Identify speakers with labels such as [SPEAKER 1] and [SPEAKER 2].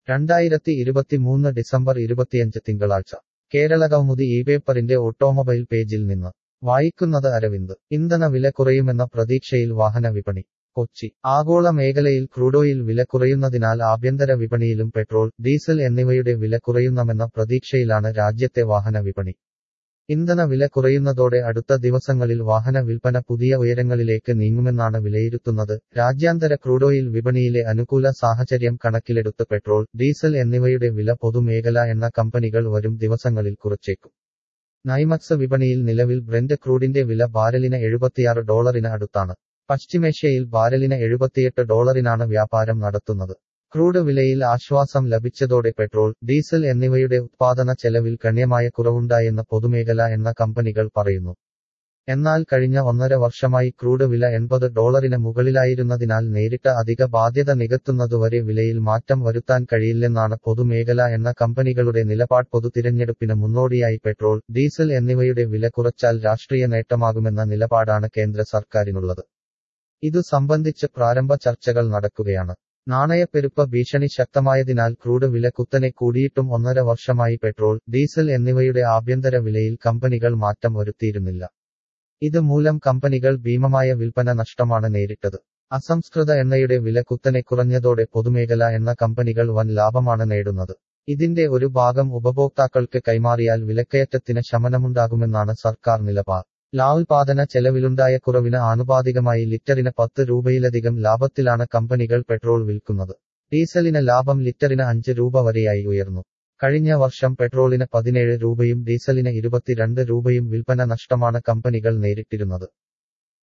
[SPEAKER 1] രണ്ടായിരത്തി ഇരുപത്തിമൂന്ന് ഡിസംബർ ഇരുപത്തിയഞ്ച് തിങ്കളാഴ്ച കേരള കൗമുദി ഈ പേപ്പറിന്റെ ഓട്ടോമൊബൈൽ പേജിൽ നിന്ന് വായിക്കുന്നത് അരവിന്ദ് ഇന്ധന വില കുറയുമെന്ന പ്രതീക്ഷയിൽ വാഹന വിപണി കൊച്ചി ആഗോള മേഖലയിൽ ക്രൂഡോയിൽ വില കുറയുന്നതിനാൽ ആഭ്യന്തര വിപണിയിലും പെട്രോൾ ഡീസൽ എന്നിവയുടെ വില കുറയുന്നമെന്ന പ്രതീക്ഷയിലാണ് രാജ്യത്തെ വാഹന വിപണി ഇന്ധന വില കുറയുന്നതോടെ അടുത്ത ദിവസങ്ങളിൽ വാഹന വിൽപ്പന പുതിയ ഉയരങ്ങളിലേക്ക് നീങ്ങുമെന്നാണ് വിലയിരുത്തുന്നത് രാജ്യാന്തര ക്രൂഡോയിൽ വിപണിയിലെ അനുകൂല സാഹചര്യം കണക്കിലെടുത്ത് പെട്രോൾ ഡീസൽ എന്നിവയുടെ വില പൊതുമേഖല എണ്ണ കമ്പനികൾ വരും ദിവസങ്ങളിൽ കുറച്ചേക്കും നൈമക്സ് വിപണിയിൽ നിലവിൽ ബ്രെന്റ് ക്രൂഡിന്റെ വില ബാരലിന് എഴുപത്തിയാറ് ഡോളറിന് അടുത്താണ് പശ്ചിമേഷ്യയിൽ ബാരലിന് എഴുപത്തിയെട്ട് ഡോളറിനാണ് വ്യാപാരം നടത്തുന്നത് ക്രൂഡ് വിലയിൽ ആശ്വാസം ലഭിച്ചതോടെ പെട്രോൾ ഡീസൽ എന്നിവയുടെ ഉത്പാദന ചെലവിൽ ഗണ്യമായ കുറവുണ്ടായെന്ന് പൊതുമേഖല എന്ന കമ്പനികൾ പറയുന്നു എന്നാൽ കഴിഞ്ഞ ഒന്നര വർഷമായി ക്രൂഡ് വില എൺപത് ഡോളറിന് മുകളിലായിരുന്നതിനാൽ നേരിട്ട അധിക ബാധ്യത നികത്തുന്നതുവരെ വിലയിൽ മാറ്റം വരുത്താൻ കഴിയില്ലെന്നാണ് പൊതുമേഖല എന്ന കമ്പനികളുടെ നിലപാട് പൊതുതിരഞ്ഞെടുപ്പിന് മുന്നോടിയായി പെട്രോൾ ഡീസൽ എന്നിവയുടെ വില കുറച്ചാൽ രാഷ്ട്രീയ നേട്ടമാകുമെന്ന നിലപാടാണ് കേന്ദ്ര സർക്കാരിനുള്ളത് ഇതു സംബന്ധിച്ച് പ്രാരംഭ ചർച്ചകൾ നടക്കുകയാണ് നാണയപ്പെരുപ്പ ഭീഷണി ശക്തമായതിനാൽ ക്രൂഡ് വില കുത്തനെ കൂടിയിട്ടും ഒന്നര വർഷമായി പെട്രോൾ ഡീസൽ എന്നിവയുടെ ആഭ്യന്തര വിലയിൽ കമ്പനികൾ മാറ്റം വരുത്തിയിരുന്നില്ല ഇത് മൂലം കമ്പനികൾ ഭീമമായ വിൽപ്പന നഷ്ടമാണ് നേരിട്ടത് അസംസ്കൃത എണ്ണയുടെ വില കുത്തനെ കുറഞ്ഞതോടെ പൊതുമേഖല എന്ന കമ്പനികൾ വൻ ലാഭമാണ് നേടുന്നത് ഇതിന്റെ ഒരു ഭാഗം ഉപഭോക്താക്കൾക്ക് കൈമാറിയാൽ വിലക്കയറ്റത്തിന് ശമനമുണ്ടാകുമെന്നാണ് സർക്കാർ നിലപാട് ലാഭോൽപാദന ചെലവിലുണ്ടായ കുറവിന് ആനുപാതികമായി ലിറ്ററിന് പത്ത് രൂപയിലധികം ലാഭത്തിലാണ് കമ്പനികൾ പെട്രോൾ വിൽക്കുന്നത് ഡീസലിന് ലാഭം ലിറ്ററിന് അഞ്ച് രൂപ വരെയായി ഉയർന്നു കഴിഞ്ഞ വർഷം പെട്രോളിന് പതിനേഴ് രൂപയും ഡീസലിന് ഇരുപത്തിരണ്ട് രൂപയും വിൽപ്പന നഷ്ടമാണ് കമ്പനികൾ നേരിട്ടിരുന്നത്